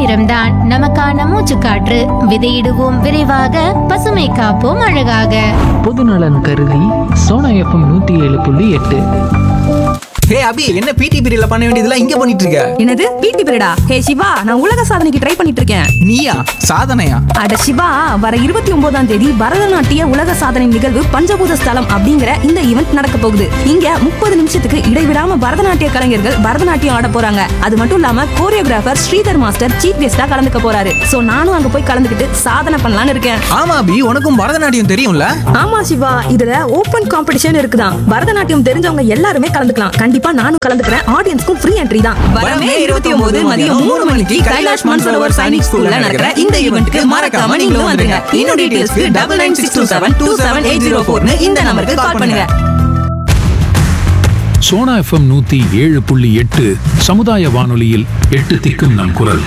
நிறம்தான் நமக்கான மூச்சுக்காற்று விதையிடுவோம் விரைவாக பசுமை காப்போம் அழகாக பொதுநலன் கருதி சோனா எஃப்எம் நூற்றி ஏழு புள்ளி எட்டு ஹே அபி என்ன பிடி பீரியட்ல பண்ண வேண்டியதெல்லாம் இங்க பண்ணிட்டு இருக்க என்னது பிடி பீரியடா ஹே சிவா நான் உலக சாதனைக்கு ட்ரை பண்ணிட்டு இருக்கேன் நீயா சாதனையா அட சிவா வர இருபத்தி ஒன்பதாம் தேதி பரதநாட்டிய உலக சாதனை நிகழ்வு பஞ்சபூத ஸ்தலம் அப்படிங்கிற இந்த ஈவெண்ட் நடக்க போகுது இங்க முப்பது நிமிஷத்துக்கு இடைவிடாம பரதநாட்டிய கலைஞர்கள் பரதநாட்டியம் ஆட போறாங்க அது மட்டும் இல்லாம கோரியோகிராஃபர் ஸ்ரீதர் மாஸ்டர் சீஃப் கெஸ்டா கலந்துக்க போறாரு சோ நானும் அங்க போய் கலந்துக்கிட்டு சாதனை பண்ணலாம்னு இருக்கேன் ஆமா அபி உனக்கும் பரதநாட்டியம் தெரியும்ல ஆமா சிவா இதுல ஓபன் காம்படிஷன் இருக்குதான் பரதநாட்டியம் தெரிஞ்சவங்க எல்லாருமே கலந்துக்கலாம் கண்டிப்பா நானும் கலந்துக்கிறேன் ஆடியன்ஸ்க்கும் ஃப்ரீ என்ட்ரி தான் வரமே இருபத்தி ஒன்பது மதியம் மூணு மணிக்கு கைலாஷ் மன்சரோவர் சைனிக் ஸ்கூல்ல நடக்கிற இந்த ஈவெண்ட்க்கு மறக்காம நீங்களும் வந்துருங்க இன்னும் டீடைல்ஸ்க்கு double nine six two seven two seven eight zero ஃபோர்னு இந்த நம்பருக்கு கால் பண்ணுங்க சோனா எஃப்எம் நூத்தி ஏழு புள்ளி எட்டு சமுதாய வானொலியில் எட்டு திக்கும் நம் குரல்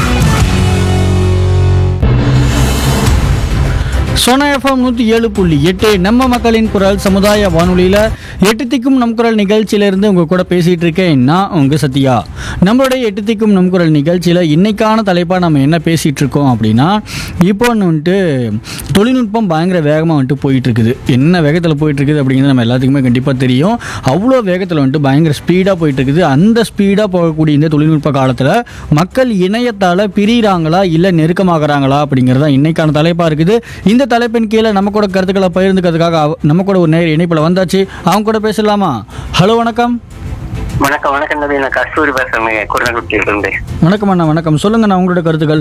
சோனா எஃப்எம் நூற்றி ஏழு புள்ளி எட்டு நம்ம மக்களின் குரல் சமுதாய வானொலியில் எட்டு திக்கும் நம் குரல் நிகழ்ச்சியிலேருந்து உங்கள் கூட பேசிகிட்டு இருக்கேன் நான் உங்கள் சத்யா நம்மளுடைய எட்டு திக்கும் நம் குரல் நிகழ்ச்சியில் இன்னைக்கான தலைப்பாக நம்ம என்ன பேசிகிட்டு இருக்கோம் அப்படின்னா இப்போ வந்துட்டு தொழில்நுட்பம் பயங்கர வேகமாக வந்துட்டு போயிட்டு இருக்குது என்ன வேகத்தில் போயிட்டு இருக்குது அப்படிங்கிறது நம்ம எல்லாத்துக்குமே கண்டிப்பாக தெரியும் அவ்வளோ வேகத்தில் வந்துட்டு பயங்கர ஸ்பீடாக போயிட்டு இருக்குது அந்த ஸ்பீடாக போகக்கூடிய இந்த தொழில்நுட்ப காலத்தில் மக்கள் இணையத்தால் பிரிகிறாங்களா இல்லை நெருக்கமாகறாங்களா அப்படிங்கிறது தான் இன்னைக்கான தலைப்பாக இருக்குது இந்த தலைப்பின் கீழே நம்ம கூட கருத்துக்களை பகிர்ந்துக்கிறதுக்காக அவ- நம்ம கூட ஒரு நேர் இணைப்பில் வந்தாச்சு அவங்க கூட பேசலாமா ஹலோ வணக்கம் வணக்கம் வணக்கம் நபி நான் கஸ்தூரி பேசுறேன் குருநகுட்டியில இருந்து வணக்கம் அண்ணா வணக்கம் சொல்லுங்க நான் உங்களோட கருத்துக்கள்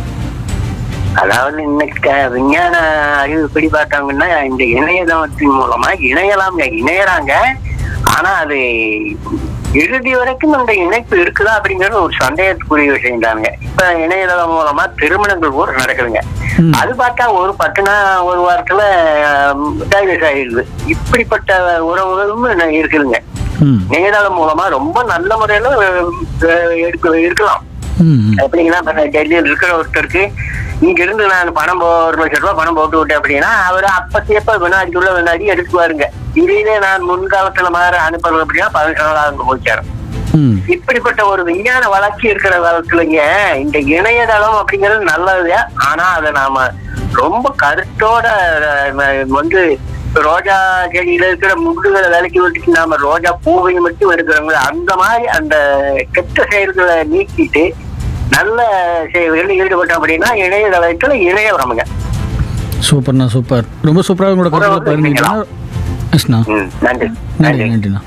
அதாவது இன்னைக்கு க- விஞ்ஞான அறிவு படி பார்த்தாங்கன்னா இந்த இணையதளத்தின் மூலமா இணையலாம்ங்க இணையறாங்க ஆனா அது இறுதி வரைக்கும் அந்த இணைப்பு இருக்குதா அப்படிங்கிறது ஒரு சந்தேகத்துக்குரிய விஷயம் தானுங்க இப்ப இணையதளம் மூலமா திருமணங்கள் கூட நடக்குதுங்க ம். அது பார்த்தா ஒரு பத்து நாள் ஒரு வாரத்துல டைவர்ஸ் ஆயிடுது இப்படிப்பட்ட உறவுகளும் இருக்குதுங்க ம் இணையதளம் மூலமா ரொம்ப நல்ல முறையில அஹ், எடுக்க இருக்கலாம் ம் எப்படிங்கன்னா இப்ப டெல்லியில் இருக்கிற ஒருத்தருக்கு இங்க இருந்து நான் பணம் போ ஒரு லட்சம் ரூபாய் பணம் போட்டு விட்டேன் அப்படின்னா அவர் அப்பத்தியப்ப வினாடிக்குள்ள வினாடி எடுத்துக்குவாருங்க இதுவே நான் முன்காலத்துல மாதிரி அனுப்புறது அப்படின்னா பதினஞ்சு நாள் அங்க போய்ச்சாரு ம் இப்படிப்பட்ட ஒரு விஞ்ஞான வளர்ச்சி இருக்கிற காலத்துலங்க இந்த இணையதளம் அப்படிங்கிறது நல்லது ஆனா அதை நாம ரொம்ப கருத்தோட அஹ், வந்து இப்ப ரோஜா செடியில இருக்கிற முள்ளுகளை விலைக்கு விட்டுட்டு நாம ரோஜா பூவை மட்டும் எடுக்கிறோங்க அந்த மாதிரி அந்த கெட்ட செயல்களை நீக்கிட்டு நல்ல செயல்களில் ஈடுபட்டோம் அப்படின்னா இணையதளத்துல இணைய வரமுங்க சூப்பர்ண்ணா சூப்பர் ரொம்ப சூப்பராக உங்களோட கருத்துக்களை பகிர்ந்துக்கிட்டா எஸ்ண்ணா ம் நன்றி நன்றி நன்றிண்ணா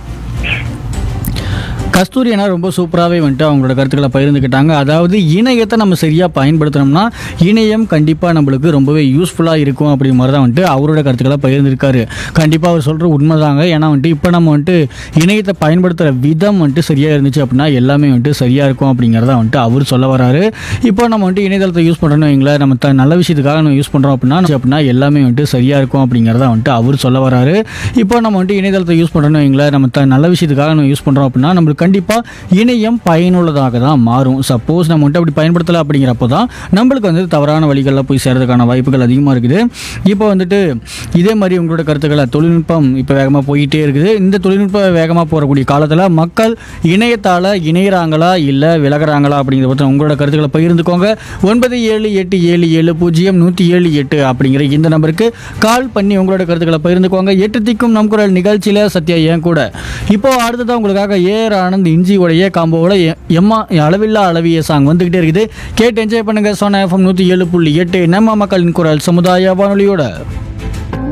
கஸ்தூரி அண்ணா ரொம்ப சூப்பராகவே வந்துட்டு அவங்களோட கருத்துக்களை பகிர்ந்துக்கிட்டாங்க அதாவது இணையத்தை நம்ம சரியாக பயன்படுத்தினோம்னா இணையம் கண்டிப்பாக நம்மளுக்கு ரொம்பவே யூஸ்ஃபுல்லாக இருக்கும் அப்படிங்கிற மாதிரி தான் வந்துட்டு அவரோட கருத்துக்களை பகிர்ந்திருக்காரு கண்டிப்பாக அவர் சொல்கிற உண்மைதாங்க ஏன்னா வந்துட்டு இப்போ நம்ம வந்துட்டு இணையத்தை பயன்படுத்துகிற விதம் வந்துட்டு சரியாக இருந்துச்சு அப்படின்னா எல்லாமே வந்துட்டு சரியாக இருக்கும் அப்படிங்கிறத வந்துட்டு அவர் சொல்ல வராரு இப்போ நம்ம வந்துட்டு இணையதளத்தை யூஸ் பண்ணுறோன்னு வைங்களேன் நம்ம த- நல்ல விஷயத்துக்காக நம்ம யூஸ் பண்ணுறோம் அப்படின்னா அப்படின்னா எல்லாமே வந்துட்டு சரியாக இருக்கும் அப்படிங்கிறத வந்துட்டு அவர் சொல்ல வராரு இப்போ நம்ம வந்துட்டு இணையதளத்தை யூஸ் பண்ணுறோன்னு வைங்களேன் நம்ம த- நல்ல விஷயத்துக்காக நம்ம யூஸ் பண்ணுறோம் அப்படின்னா நம்மளுக்கு கண்டிப்பாக இணையம் பயனுள்ளதாக தான் மாறும் சப்போஸ் நம்ம வந்துட்டு அப்படி பயன்படுத்தலை அப்படிங்கிறப்போ தான் நம்மளுக்கு வந்து தவறான வழிகளில் போய் சேர்றதுக்கான வாய்ப்புகள் அதிகமாக இருக்குது இப்போ வந்துட்டு இதே மாதிரி உங்களோட கருத்துக்களை தொழில்நுட்பம் இப்போ வேகமாக போயிட்டே இருக்குது இந்த தொழில்நுட்ப வேகமாக போகக்கூடிய காலத்தில் மக்கள் இணையத்தால் இணையிறாங்களா இல்லை விலகுறாங்களா அப்படிங்கிறத பற்றி உங்களோட கருத்துக்களை பகிர்ந்துக்கோங்க ஒன்பது ஏழு எட்டு ஏழு ஏழு பூஜ்ஜியம் நூற்றி ஏழு எட்டு அப்படிங்கிற இந்த நம்பருக்கு கால் பண்ணி உங்களோட கருத்துக்களை பகிர்ந்துக்கோங்க எட்டு திக்கும் நம் குரல் நிகழ்ச்சியில் சத்யா ஏன் கூட இப்போ அடுத்ததான் உங்களுக்காக ஏர் ஆனந்த் இஞ்சியோடைய காம்போவில் எம்மா அளவில்லா அளவிய சாங் வந்துக்கிட்டே இருக்குது கேட்டு என்ஜாய் பண்ணுங்க சோனா எஃப்எம் நூற்றி ஏழு புள்ளி எட்டு நம்ம மக்களின் குரல் சமுதாய வானொலியோட